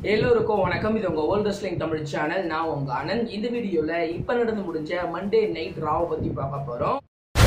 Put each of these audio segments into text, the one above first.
எல்லோருக்கும் வணக்கம் இது உங்க வேர்ல்ட் ரெஸ்லிங் தமிழ் சேனல் நான் உங்க ஆனந்த் இந்த வீடியோல இப்ப நடந்து முடிஞ்ச மண்டே நைட் ராவ பத்தி பார்க்க போறோம்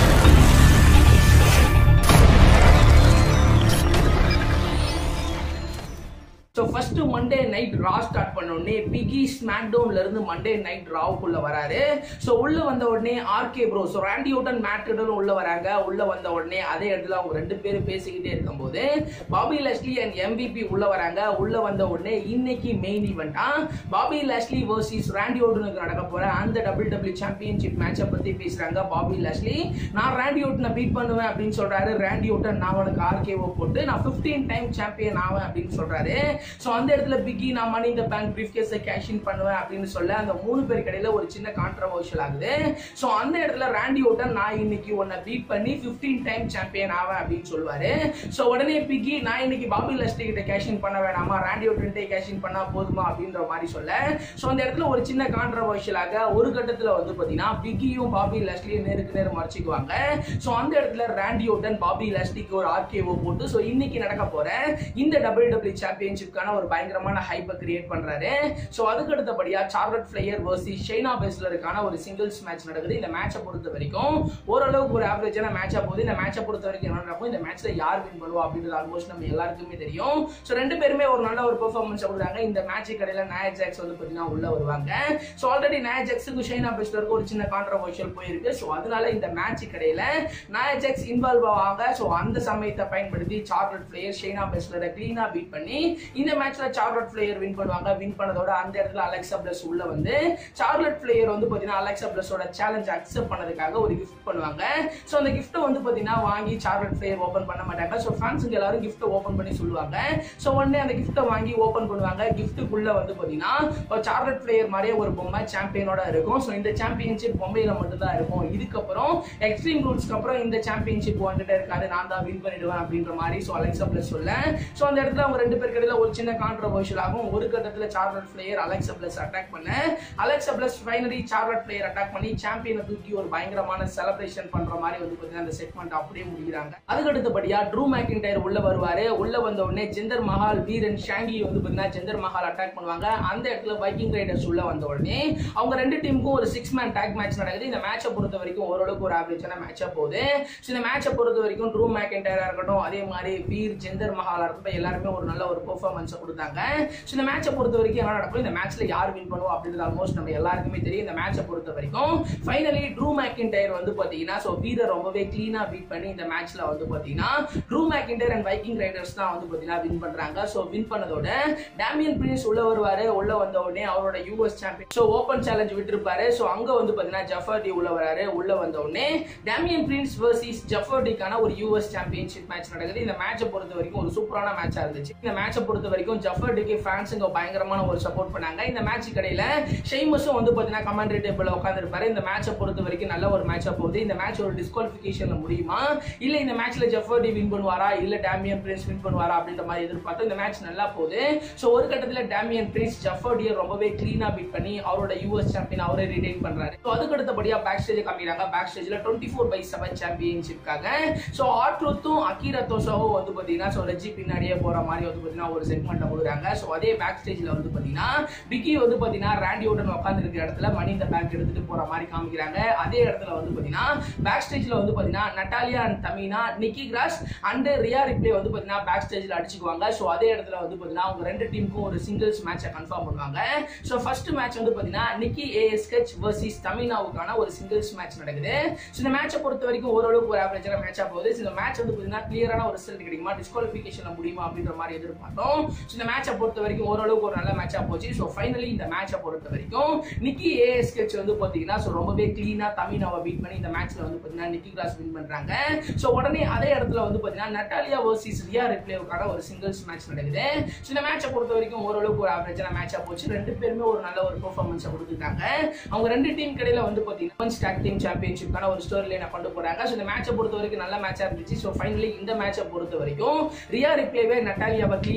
so first Monday night Raw start பண்ண உடனே பிகி ஸ்மாக் டவுன்ல இருந்து மண்டே நைட் ராவுக்குள்ள வராரு ஸோ உள்ள வந்த உடனே RK bro so Randy Orton மேட்ரிடலும் உள்ள வராங்க உள்ள வந்த உடனே அதே இடத்துல அவங்க ரெண்டு பேரும் பேசிக்கிட்டே இருக்கும்போது பாபி லெஸ்லி அண்ட் எம்பிபி உள்ள வராங்க உள்ள வந்த உடனே இன்னைக்கு மெயின் ஈவெண்டா பாபி லெஸ்லி வர்சஸ் ராண்டி ஓட்டனுக்கு நடக்க போற அந்த டபிள்யூ டபிள்யூ சாம்பியன்ஷிப் மேட்சை பத்தி பேசுறாங்க பாபி லெஸ்லி நான் ராண்டி ஓட்டனை பீட் பண்ணுவேன் அப்படின்னு சொல்றாரு ராண்டி ஓட்டன் நான் உனக்கு ஆர்கேஓ போட்டு நான் 15 டைம் சாம்பியன் ஆவேன் அப்படின்னு சொல்றாரு ஸோ அந்த இடத்துல பிக்கி நான் மணி இந்த பேங்க் பிரீஃப் கேஸை கேஷ் இன் பண்ணுவேன் அப்படின்னு சொல்ல அந்த மூணு பேர் கடையில ஒரு சின்ன கான்ட்ரவர்ஷியல் ஆகுது ஸோ அந்த இடத்துல ராண்டி ஓட்டன் நான் இன்னைக்கு உன்னை பீட் பண்ணி 15 டைம் சாம்பியன் ஆவேன் அப்படின்னு சொல்லுவாரு ஸோ உடனே பிக்கி நான் இன்னைக்கு பாபி லஸ்டி கிட்ட கேஷ் இன் பண்ண வேணாமா ராண்டி ஓட்டன்ட்டே கேஷ் இன் பண்ணா போதுமா அப்படின்ற மாதிரி சொல்ல ஸோ அந்த இடத்துல ஒரு சின்ன கான்ட்ரவர்ஷியலாக ஒரு கட்டத்தில் வந்து பார்த்தீங்கன்னா பிக்கியும் பாபி லஸ்லியும் நேருக்கு நேரம் மறைச்சிக்குவாங்க ஸோ அந்த இடத்துல ராண்டி ஓட்டன் பாபி லஸ்டிக்கு ஒரு ஆர்கேஓ போட்டு ஸோ இன்னைக்கு நடக்க போற இந்த டபிள்யூ டபிள்யூ சாம்பியன்ஷிப்கான ஒரு பயங்கரமான ஹைப்பை கிரியேட் பண்றாரு ஸோ அதுக்கு அடுத்தபடியா சார்லட் ஃபிளையர் வர்சஸ் ஷைனா பெஸ்லருக்கான ஒரு சிங்கிள்ஸ் மேட்ச் நடக்குது இந்த மேட்சை பொறுத்த வரைக்கும் ஓரளவுக்கு ஒரு ஆவரேஜான மேட்சா போகுது இந்த மேட்சை பொறுத்த வரைக்கும் என்ன நடக்கும் இந்த மேட்ச்ல யார் வின் பண்ணுவா அப்படின்றது ஆல்மோஸ்ட் நம்ம எல்லாருக்குமே தெரியும் ஸோ ரெண்டு பேருமே ஒரு நல்ல ஒரு பெர்ஃபார்மன்ஸ் கொடுக்குறாங்க இந்த மேட்ச் கடையில நயா ஜாக்ஸ் வந்து பார்த்தீங்கன்னா உள்ள வருவாங்க ஸோ ஆல்ரெடி நயா ஜாக்ஸுக்கு ஷைனா பெஸ்லருக்கு ஒரு சின்ன கான்ட்ரவர்ஷியல் போயிருக்கு ஸோ அதனால இந்த மேட்ச் கடையில நயா ஜாக்ஸ் இன்வால்வ் ஆவாங்க ஸோ அந்த சமயத்தை பயன்படுத்தி சார்லட் பிளேயர் ஷைனா பெஸ்லரை கிளீனா பீட் பண்ணி இந்த மேட்ச்ல சார்லட் பிளேயர் வின் பண்ணுவாங்க வின் பண்ணதோட அந்த இடத்துல அலெக்சா பிளஸ் உள்ள வந்து சார்லட் பிளேயர் வந்து பாத்தீங்கன்னா அலெக்சா பிளஸோட சேலஞ்ச் அக்செப்ட் பண்ணதுக்காக ஒரு கிஃப்ட் பண்ணுவாங்க ஸோ அந்த கிஃப்ட் வந்து பாத்தீங்கன்னா வாங்கி சார்லட் பிளேயர் ஓப்பன் பண்ண மாட்டாங்க ஸோ ஃபேன்ஸுங்க எல்லாரும் கிஃப்ட் ஓப்பன் பண்ணி சொல்லுவாங்க ஸோ உடனே அந்த கிஃப்ட்டை வாங்கி ஓப்பன் பண்ணுவாங்க கிஃப்ட்டுக்குள்ள வந்து பாத்தீங்கன்னா ஒரு சார்லட் பிளேயர் மாதிரியே ஒரு பொம்மை சாம்பியனோட இருக்கும் ஸோ இந்த சாம்பியன்ஷிப் பொம்மையில மட்டும் தான் இருக்கும் இதுக்கப்புறம் எக்ஸ்ட்ரீம் ரூல்ஸ்க்கு அப்புறம் இந்த சாம்பியன்ஷிப் வந்துட்டு இருக்காது நான் தான் வின் பண்ணிடுவேன் அப்படின்ற மாதிரி ஸோ அலெக்சா பிளஸ் சொல்ல ஸோ அந்த இடத்துல அவங்க ரெண்டு பேருக்கு இடையில ஒரு சின்ன கான்ட்ரவர்ஷியல் ஆகும் ஒரு கட்டத்தில் Charlotte Flair Alexa Bliss attack பண்ண Alexa Bliss finally Charlotte Flair attack பண்ணி சாம்பியனை தூக்கி ஒரு பயங்கரமான செலிப்ரேஷன் பண்ற மாதிரி வந்து பார்த்தீங்கன்னா அந்த செக்மெண்ட் அப்படியே முடிக்கிறாங்க அதுக்கு அடுத்தபடியா ட்ரூ மேக்கின்டயர் உள்ள வருவாரு உள்ள வந்த உடனே ஜெந்தர் மஹால் வீரன் ஷாங்கி வந்து பார்த்தீங்கன்னா ஜெந்தர் மஹால் அட்டாக் பண்ணுவாங்க அந்த இடத்துல வைக்கிங் ரைடர்ஸ் உள்ள வந்த உடனே அவங்க ரெண்டு டீமுக்கும் ஒரு சிக்ஸ் மேன் டேக் மேட்ச் நடக்குது இந்த மேட்சை பொறுத்த வரைக்கும் ஓரளவுக்கு ஒரு ஆவரேஜான மேட்சா போகுது ஸோ இந்த மேட்சை பொறுத்த வரைக்கும் ட்ரூ மேக்கின்டயரா இருக்கட்டும் அதே மாதிரி வீர் ஜெந்தர் மஹாலா இருக்கட்டும் எல்லாருமே ஒரு நல்ல ஒரு பெர்ஃபார்மன்ஸை கொடுத்தாங்க ஸோ இந்த மேட்சை பொறுத்த வரைக்கும் என்ன நடக்கும் இந்த மேட்ச்ல யார் வின் பண்ணுவோம் அப்படின்றது ஆல்மோஸ்ட் நம்ம எல்லாருக்குமே தெரியும் இந்த மேட்சை பொறுத்த வரைக்கும் ஃபைனலி ட்ரூ மேக்கின்டயர் வந்து பார்த்தீங்கன்னா ஸோ வீரர் ரொம்பவே க்ளீனாக பீட் பண்ணி இந்த மேட்ச்ல வந்து பார்த்தீங்கன்னா Drew McIntyre and Viking Raiders தான் வந்து பார்த்தீங்கன்னா வின் பண்றாங்க ஸோ வின் பண்ணதோட டேமியன் பிரின்ஸ் உள்ள வருவாரு உள்ள வந்த உடனே அவரோட US champion so open challenge விட்டுருப்பாரு ஸோ அங்க வந்து பார்த்தீங்கன்னா ஜஃபர்டி உள்ள வராரு உள்ள வந்த உடனே டேமியன் பிரின்ஸ் வர்சஸ் ஜஃபர்டிக்கான ஒரு யூஎஸ் சாம்பியன்ஷிப் மேட்ச் நடக்குது இந்த மேட்சை பொறுத்த வரைக்கும் ஒரு சூப்பரான மேட்சா இருந்துச்சு இந்த மேட்சை பொறுத்த வரைக்கும் ஜஃபர்டிக்கு ஃபேன்ஸுங்க பயங்கரமான ஒரு சப்போர்ட் பண்ணாங்க இந்த மேட்ச் கடையில ஷெய்மஸும் வந்து பார்த்தீங்கன்னா கமெண்ட்ரி டேபிள் உட்காந்துருப்பாரு இந்த மேட்சை பொறுத்த வரைக்கும் நல்ல ஒரு மேட்சா போகுது இந்த மேட்ச் ஒரு டிஸ்குவாலிஃபிகேஷன்ல முடியுமா இல்ல இந்த மேட்ச்ல ஜஃபர்டி வின் பண்ணுவாரா இல்ல டேமியன் பிரின்ஸ் வின் பண்ணுவாரா அப்படின்ற மாதிரி எதிர்பார்த்தோம் இந்த மேட்ச் நல்லா போகுது ஸோ ஒரு கட்டத்தில் டேமியன் பிரின்ஸ் ஜஃபர்டியை ரொம்பவே கிளீனா பீட் பண்ணி அவரோட யூஎஸ் சாம்பியன் அவரே ரிடைன் பண்றாரு ஸோ அதுக்கு அடுத்தபடியா பேக் ஸ்டேஜ் காமிக்கிறாங்க பேக் ஸ்டேஜ்ல டுவெண்ட்டி ஃபோர் பை செவன் சாம்பியன்ஷிப்காக ஸோ ஆட்ருத்தும் அக்கீரா தோஷாவும் வந்து பார்த்தீங்கன்னா ஸோ ரெஜி பின்னாடியே போற மாதிரி வந்து பார்த்தீங்கன்னா ஒரு செக்மெண்ட் கொடுக்குறாங்க ஸோ அதே பேக் ஸ்டேஜ்ல வந்து பார்த்தீங்கன்னா பிக்கி வந்து பார்த்தீங்கன்னா ராண்டி ஓட்டன் உட்காந்து இருக்கிற இடத்துல மணி இந்த பேக் எடுத்துட்டு போற மாதிரி காமிக்கிறாங்க அதே இடத்துல வந்து பார்த்தீங்கன்னா பேக் ஸ்டேஜ்ல வந்து பார்த்தீங்கன்னா Natalya and Tamina Nikki Cross and Rhea Ripley வந்து பார்த்தீங்கன்னா பேக் ஸ்டேஜ்ல அடிச்சுக்குவாங்க ஸோ அதே இடத்துல வந்து பார்த்தீங்கன்னா அவங்க ரெண்டு டீமுக்கும் ஒரு சிங்கிள்ஸ் மேட்சை கன்ஃபார்ம் பண்ணுவாங்க ஸோ ஃபர்ஸ்ட் மேட்ச் வந்து பார்த்தீங்கன்னா நிக்கி ஏஎஸ்கெச் வர்சஸ் தமினாவுக்கான ஒரு சிங்கிள்ஸ் மேட்ச் நடக்குது ஸோ இந்த மேட்சை பொறுத்த வரைக்கும் ஓரளவுக்கு ஒரு ஆவரேஜான மேட்சா போகுது ஸோ இந்த மேட்ச் வந்து பார்த்தீங்கன்னா கிளியரான ஒரு ரிசல்ட் கிடைக்குமா டிஸ்குவாலிஃபிகேஷன் முடியுமா அப்படின்ற மாதிரி எதிர்பார்த்தோம் ஸோ இந்த மேட்சை பொறுத்த வரைக்கும் ஓரளவுக்கு ஒரு நல்ல மேட்சா போச்சு ஸோ ஃபைனலி இந்த மேட்சை பொறுத்த வரைக்கும் நிக்கி ஏஎஸ்கெச் வந்து பார்த்தீங்கன்னா ஸோ ரொம்பவே கிளீனா தமினாவை பீட் பண்ணி இந்த மேட்ச்ல வந்து பார்த்தீங்கன்னா நிக்கி கிராஸ் வின் பண்றாங்க ஸோ உடனே அதே இடத்துல வந்து பார்த்தீங்கன்னா நட்டாலியா வர்சஸ் ரியா ரிப்ளேவுக்கான ஒரு சிங்கிள்ஸ் மேட்ச் நடக்குது ஸோ இந்த மேட்சை பொறுத்த வரைக்கும் ஓரளவுக்கு ஒரு ஆவரேஜான மேட்சா போச்சு ரெண்டு பேருமே ஒரு நல்ல ஒரு பெர்ஃபார்மன்ஸை கொடுத்துருக்காங்க அவங்க ரெண்டு டீம் கடையில வந்து பார்த்தீங்கன்னா ஸ்டாக் டீம் சாம்பியன்ஷிப்கான ஒரு ஸ்டோரி லைனை கொண்டு போறாங்க ஸோ இந்த மேட்சை பொறுத்த வரைக்கும் நல்ல மேட்சா இருந்துச்சு ஸோ ஃபைனலி இந்த மேட்சை பொறுத்த வரைக்கும் ரியா ரிப்ளேவே நட்டாலியாவை கிளீனா பீட்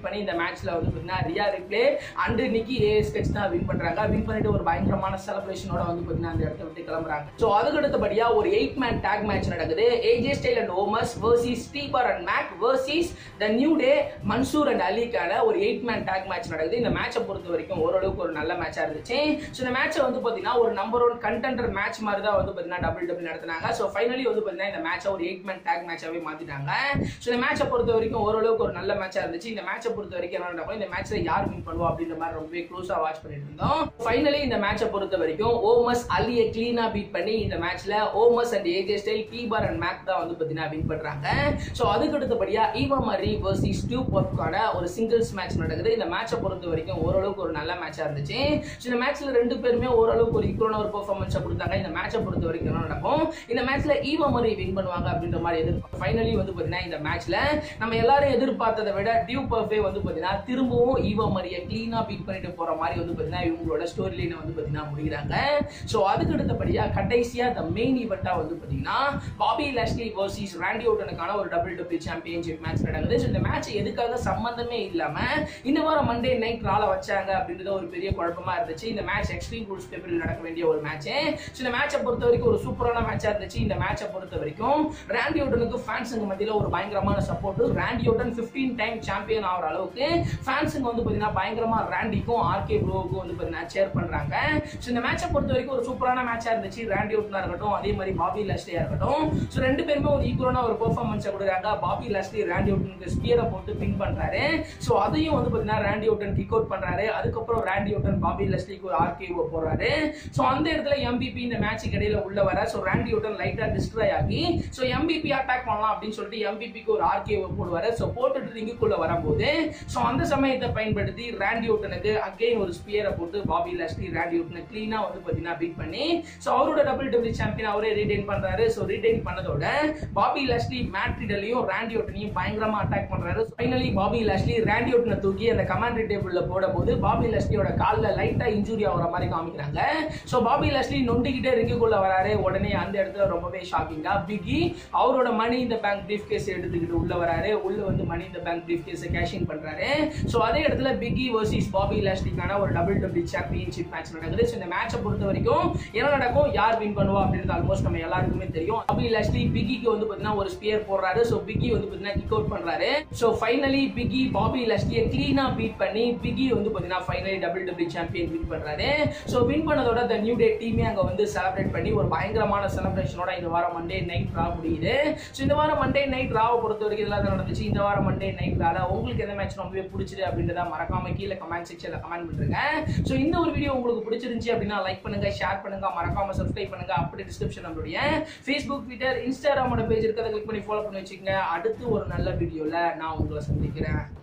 பண்ணி இந்த மேட்ச்ல வந்து பார்த்தீங்கன்னா ரியா ரிப்ளே அண்ட் நிக்கி ஏஎஸ்கெச் தான் வின் பண்றாங்க வின் பண்ணிட்டு ஒரு பயங்கரமான செலிப்ரேஷனோட வந்து பார்த்தீங்கன்னா அந்த இடத்த விட்டு கிளம்புறாங்க ஸோ அதுக்கு அடுத்தபடியா ஒரு எயிட் மேன் டேக் மேட்ச் நடக்குது AJ Styles and Omos versus ஸ்டீபர் அண்ட் மேக் versus the New Day Mansoor and அலிக்கான ஒரு எயிட் மேன் டேக் மேட்ச் நடக்குது இந்த மேட்சை பொறுத்த வரைக்கும் ஓரளவுக்கு ஒரு நல்ல மேட்சா இருந்துச்சு ஸோ இந்த மேட்சை வந்து பார்த்தீங்கன்னா ஒரு நம்பர் ஒன் கண்டென்டர் மேட்ச் மாதிரி தான் வந்து பார்த்தீங்கன்னா டபுள் டபுள் நடத்தினாங்க ஸோ ஃபைனலி வந்து பார்த்தீங்கன்னா இந்த மேட்சை ஒரு எயிட் மேன் டேக் மேட்சாவே மாத்திட்டாங்க ஸோ இந்த மேட்சை பொறுத்த வரைக்கும் ஓரளவுக்கு ஒரு நல்ல மேட்சா இருந்துச்சு இந்த மேட்சை பொறுத்த வரைக்கும் என்ன நடக்கும் இந்த மேட்ச்ல யார் வின் பண்ணுவா அப்படின்ற மாதிரி ரொம்பவே க்ளோஸா வாட்ச் பண்ணிட்டு இருந்தோம் ஃபைனலி இந்த மேட்சை பொறுத்த வரைக்கும் ஓமஸ் அலியை கிளீனா பீட் பண்ணி இந்த மேட்ச்ல ஓமஸ் அண்ட் ஏஜே ஸ்டைல் கீபர் அண்ட் மேக் தான் வந்து பார்த்தீங்கன்னா வின் பண்றாங்க ஸோ அதுக்கு அடுத்தபடியா ஈவா மரி வர்சஸ் டியூ பப்கான ஒரு சிங்கிள்ஸ் மேட்ச் நடக்குது இந்த மேட்சை பொறுத்த வரைக்கும் ஓரளவுக்கு ஒரு நல்ல மேட்சா இருந்துச்சு ஸோ இந்த மேட்ச்ல ரெண்டு பேருமே ஓரளவுக்கு ஒரு ஈக்குவலான ஒரு பெர்ஃபார்மன்ஸை கொடுத்தாங்க இந்த மேட்சை பொறுத்த வரைக்கும் என்ன நடக்கும் இந்த மேட்ச்ல ஈவா மரி வின் பண்ணுவாங்க அப்படின்ற மாதிரி எதிர்ப்பு ஃபைனலி வந்து பார்த்தீங்கன்னா இந்த மேட்ச்ல நம்ம எல்லாரும் எதிர்பார்த்ததை விட டியூ பர்ஃபே வந்து பார்த்தீங்கன்னா திரும்பவும் ஈவா மரியை கிளீனா பீட் பண்ணிட்டு போற மாதிரி வந்து பார்த்தீங்கன்னா இவங்களோட ஸ்டோரி லைனை வந்து பார்த்தீங்கன்னா முடிகிறாங்க ஸோ அதுக்கு அடுத்தபடியா கடைசியா த மெயின் ஈவெண்டா வந்து பார்த்தீங்கன்னா பாபி லாஸ்லி வர்சஸ் ராண்டி ஓட்டனுக்கான ஒரு டபுள் டபுள் சாம்பியன்ஷிப் மேட்ச் நடக்குது ஸோ இந்த மேட்ச் எதுக்காக சம்பந்தமே இல்லாம இந்த வாரம் மண்டே நைட் ரால வச்சாங்க அப்படின்றது ஒரு பெரிய குழப்பமா இருந்துச்சு இந்த மேட்ச் எக்ஸ்ட்ரீம் ரூல்ஸ் பேப்பரில் நடக்க வேண்டிய ஒரு மேட்ச் ஸோ இந்த மேட்சை பொறுத்த வரைக்கும் ஒரு சூப்பரான மேட்சா இருந்துச்சு இந்த மேட்சை பொறுத்த வரைக்கும் ராண்டி ஓட்டனுக்கு ஃபேன்ஸுங்க மத்தியில் ஒரு பயங்கரமான support Randy Orton 15 time champion ஆகிற அளவுக்கு ஃபேன்ஸுங்க வந்து பார்த்தீங்கன்னா பயங்கரமா ராண்டிக்கும் ஆர்கே ப்ரோவுக்கும் வந்து பார்த்தீங்கன்னா சேர் பண்றாங்க ஸோ இந்த மேட்சை பொறுத்த வரைக்கும் ஒரு சூப்பரான மேட்சா இருந்துச்சு ராண்டி ஓட்டனா இருக்கட்டும் அதே மாதிரி பாபி லாஸ்லியா இருக்கட்டும் ஸோ ரெண்டு பேருமே ஒரு ஈக்குவலான ஒரு பெர்ஃபார்மன்ஸை கொடுக்குறாங்க பாபி லாஸ்லி ராண்டி ஓட்டனுக்கு ஸ்பியரை போட்டு பின் பண்றாரு ஸோ அதையும் வந்து பார்த்தீங்கன்னா ராண்டி ஓட்டன் கிக் அவுட் பண்றாரு அதுக்கப்புறம் ராண்டி ஓட்டன் பாபி லஸ்லிக்கு ஒரு ஆர்கேஓ போடுறாரு ஸோ அந்த இடத்துல எம்பிபி இந்த மேட்சுக்கு இடையில உள்ள வர ஸோ ராண்டி ஓட்டன் லைட்டா டிஸ்ட்ராய் ஆகி ஸோ எம்பிபி அட்டாக் பண்ணலாம் அப்படின்னு சொல்லிட்டு எம்பிபிக்கு ஒரு ஆர்கேஓ போடுவாரு ஸோ போட்டுட்டு ரிங்குக்குள்ள வரும்போது ஸோ அந்த சமயத்தை பயன்படுத்தி ராண்டி ஓட்டனுக்கு அகைன் ஒரு ஸ்பியரை போட்டு பாபி லஸ்லி ராண்டி ஓட்டனை கிளீனா வந்து பார்த்தீங்கன்னா பீட் பண்ணி ஸோ அவரோட டபுள் டபுள் சாம்பியன் அவரே ரீடைன் பண்றாரு ஸோ ரீடைன் பண்ணதோட பாபி லஸ்லி மேட்ரிடலையும் ராண்டி ஓட்டனையும் பயங்கரமா அட்டாக் பண்றாரு ஃபைனலி பாபி லஸ்லி ராண்டி ஓட்டனை தூக்கி அந்த கமாண்டரி டேபிள்ல போடும்போது பாபி லஸ்லியோட கால்ல லைட்டா இன்ஜுரி ஆகுற மாதிரி காமிக்கிறாங்க ஸோ பாபி லஸ்லி நொண்டிக்கிட்டே ரிங்குக்குள்ள வராரு உடனே அந்த இடத்துல ரொம்பவே ஷாக்கிங்கா பிகி அவரோட மணி இந்த பேங்க் பிரீஃப் கேஸ் எடுத்துக்கிட்டு உள்ள வராரு உள்ள வந்து மணி இந்த பேங்க் பிரீஃப் கேஸ் கேஷிங் பண்றாரு ஸோ அதே இடத்துல பிகி வர்சஸ் பாபி லாஸ்லிக்கான ஒரு டபுள் டபுள் சாம்பியன்ஷிப் மேட்ச் நடக்குது ஸோ இந்த மேட்சை பொறுத்த வரைக்கும் என்ன நடக்கும் யார் வின் பண்ணுவா அப்படின்றது ஆல்மோஸ்ட் நம்ம எல்லாருக்குமே தெரியும் பாபி லாஸ்லி பிகிக்கு வந்து பார்த்தீங்கன்னா ஒரு ஸ்பியர் போடுறாரு ஸோ பிகி வந்து பார்த்தீங்கன்னா கிக் அவுட் பண்றாரு ஸோ ஃபைனலி பிகி பாபி லாஸ்லியை கிளீனா பீட் பண்ணி பிகி வந்து பார்த்தீங்கன்னா finally double double champion win பண்றாரு ஸோ வின் பண்ணதோட த நியூ டே டீமே அங்க வந்து செலிப்ரேட் பண்ணி ஒரு பயங்கரமான செலிப்ரேஷனோட இந்த வாரம் மண்டே நைட் ரா முடியுது ஸோ இந்த வாரம் மண்டே நைட் ராவை பொறுத்த வரைக்கும் இதெல்லாம் தான் நடந்துச்சு இந்த வாரம் மண்டே நைட் ரால உங்களுக்கு எந்த மேட்ச் ரொம்பவே பிடிச்சது அப்படின்றத மறக்காம கீழே கமெண்ட் செக்ஷன்ல கமெண்ட் பண்ணுங்க ஸோ இந்த ஒரு வீடியோ உங்களுக்கு பிடிச்சிருந்துச்சு அப்படின்னா லைக் பண்ணுங்க ஷேர் பண்ணுங்க மறக்காம சப்ஸ்கிரைப் பண்ணுங்க அப்படி டிஸ்கிரிப்ஷன் நம்மளுடைய ஃபேஸ்புக் ட்விட்டர் இன்ஸ்டாகிராமோட பேஜ் இருக்கிறத கிளிக் பண்ணி ஃபாலோ பண்ணி வச்சுக்கோங்க அடுத்து ஒரு நல்ல வீடியோல நான் உங்களை சந்திக்கிறேன்